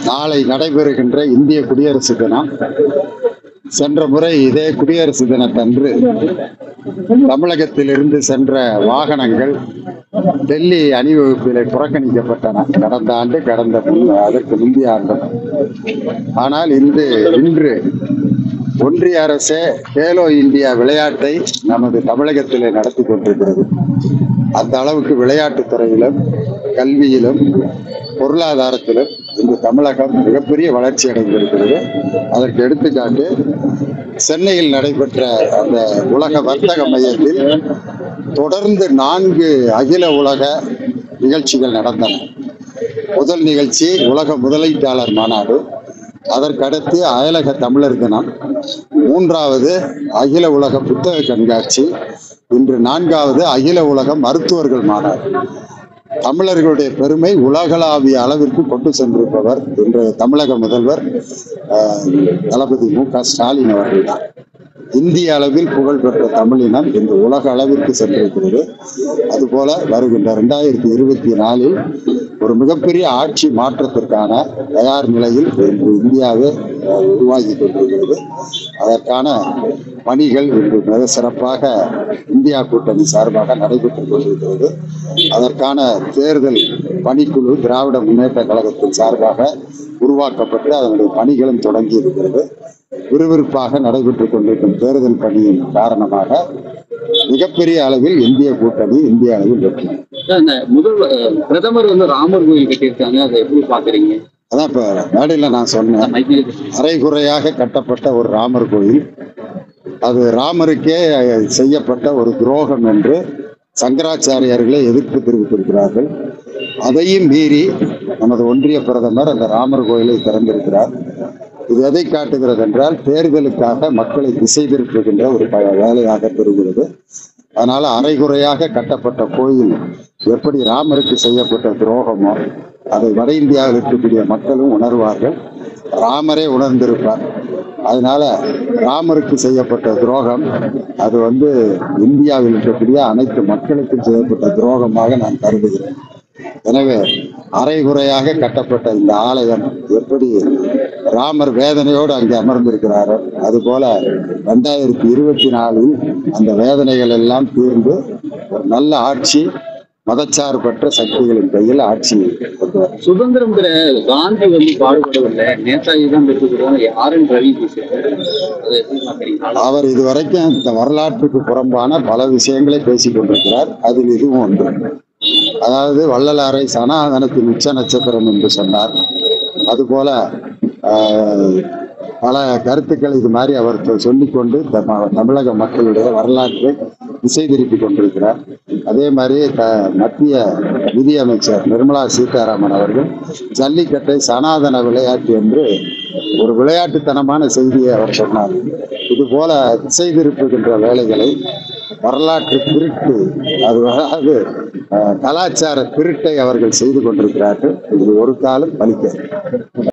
நாளை நடைபெறுகின்ற இந்திய குடியரசு தினம் சென்ற முறை இதே குடியரசு தினத்தன்று தமிழகத்திலிருந்து சென்ற வாகனங்கள் டெல்லி அணிவகுப்பிலே புறக்கணிக்கப்பட்டன கடந்த ஆண்டு கடந்த முன்- அதற்கு முந்தைய ஆண்டு ஆனால் இன்று இன்று ஒன்றிய அரசே கேலோ இந்தியா விளையாட்டை நமது தமிழகத்திலே நடத்தி கொண்டிருக்கிறது அந்த அளவுக்கு விளையாட்டுத் துறையிலும் கல்வியிலும் பொருளாதாரத்திலும் இன்று தமிழகம் மிகப்பெரிய வளர்ச்சி அடைந்திருக்கிறது அதற்கு எடுத்துக்காட்டு சென்னையில் நடைபெற்ற அந்த உலக வர்த்தக மையத்தில் தொடர்ந்து நான்கு அகில உலக நிகழ்ச்சிகள் நடந்தன முதல் நிகழ்ச்சி உலக முதலீட்டாளர் மாநாடு அதற்கடுத்து அயலக தமிழர் தினம் மூன்றாவது அகில உலக புத்தக கண்காட்சி இன்று நான்காவது அகில உலக மருத்துவர்கள் மாநாடு தமிழர்களுடைய பெருமை உலகளாவிய அளவிற்கு கொண்டு சென்றிருப்பவர் இன்றைய தமிழக முதல்வர் அஹ், தளபதி மு க ஸ்டாலின் அவர்கள்தான் இந்திய அளவில் புகழ்பெற்ற தமிழினம் இன்று உலக அளவிற்கு சென்றிருக்கிறது அதுபோல வருகின்ற இரண்டாயிரத்தி இருபத்தி நாலில் ஒரு மிகப்பெரிய ஆட்சி மாற்றத்திற்கான தயார் நிலையில் இன்று இந்தியாவே அஹ், உருவாகி கொண்டிருக்கிறது அதற்கான பணிகள் இன்று மிக சிறப்பாக இந்தியா கூட்டணி சார்பாக நடைபெற்றுக் கொண்டிருக்கிறது அதற்கான தேர்தல் பணிக்குழு திராவிட முன்னேற்ற கழகத்தின் சார்பாக உருவாக்கப்பட்டு அதனுடைய பணிகளும் தொடங்கி இருக்கிறது விறுவிறுப்பாக நடைபெற்றுக் கொண்டிருக்கும் தேர்தல் பணியின் காரணமாக மிகப்பெரிய அளவில் இந்திய கூட்டணி இந்திய அளவில் வெற்றி இந்த முதல் அஹ், பிரதமர் வந்து ராமர் கோயில் கட்டியிருக்காங்க அதை எப்படி பாக்குறீங்க அதான் இப்ப மேடையில நான் சொன்னேன் மைத்திரி அரைகுறையாக கட்டப்பட்ட ஒரு ராமர் கோயில் அது ராமருக்கே செய்யப்பட்ட ஒரு துரோகம் என்று சங்கராச்சாரியார்களே எதிர்ப்பு தெரிவித்திருக்கிறார்கள் அதையும் மீறி நமது ஒன்றிய பிரதமர் அந்த ராமர் கோயிலை திறந்திருக்கிறார் இது எதை காட்டுகிறது என்றால் தேர்தலுக்காக மக்களை திசை திருப்புகின்ற ஒரு ப- வேலையாக தெரிகிறது அதனால அரைகுறையாக கட்டப்பட்ட கோயில் எப்படி ராமருக்கு செய்யப்பட்ட துரோகமோ அதை வட இந்தியாவில் இருக்கக்கூடிய மக்களும் உணர்வார்கள் ராமரே உணர்ந்திருப்பார் அதனால ராமருக்கு செய்யப்பட்ட துரோகம் அது வந்து இந்தியாவில் இருக்கக்கூடிய அனைத்து மக்களுக்கும் செய்யப்பட்ட துரோகமாக நான் கருதுகிறேன் எனவே அரைகுறையாக கட்டப்பட்ட இந்த ஆலயம் எப்படி ராமர் வேதனையோடு அங்கே அமர்ந்திருக்கிறாரோ அதுபோல ரெண்டாயிரத்தி இருபத்தி நாலில் அந்த வேதனைகள் எல்லாம் தீர்ந்து ஒரு நல்ல ஆட்சி மதச்சார்பற்ற சக்திகளின் கையில் ஆட்சி கொண்டு வரும் சுதந்திரம் பெற காந்தி வந்து பாடுபடவில்லை நேதாஜி தான் பெற்றுக்கிறோம் யாருன்னு ரவி பேசுறாரு அதை எப்படி பாக்குறீங்க அவர் இதுவரைக்கும் இந்த வரலாற்றுக்கு புறம்பான பல விஷயங்களை பேசிக் கொண்டிருக்கிறார் அதில் இதுவும் ஒன்று அதாவது வள்ளலாரை சனாதனத்தின் உச்ச நட்சத்திரம் என்று சொன்னார் அதுபோல ஆஹ், பல கருத்துக்கள் இது மாதிரி அவர் சொ- சொல்லிக்கொண்டு தம- தமிழக மக்களுடைய வரலாற்றை திசை திருப்பி கொண்டிருக்கிறார் அதே மாதிரி த மத்திய நிதியமைச்சர் நிர்மலா சீதாராமன் அவர்கள் ஜல்லிக்கட்டை சனாதன விளையாட்டு என்று ஒரு விளையாட்டுத்தனமான செய்தியை அவர் சொன்னார் இது போல திசை திருப்புகின்ற வேலைகளை வரலாற்று திருட்டு அது அதாவது அஹ், கலாச்சார திருட்டை அவர்கள் செய்து கொண்டிருக்கிறார்கள் இது ஒரு காலம் பலிக்க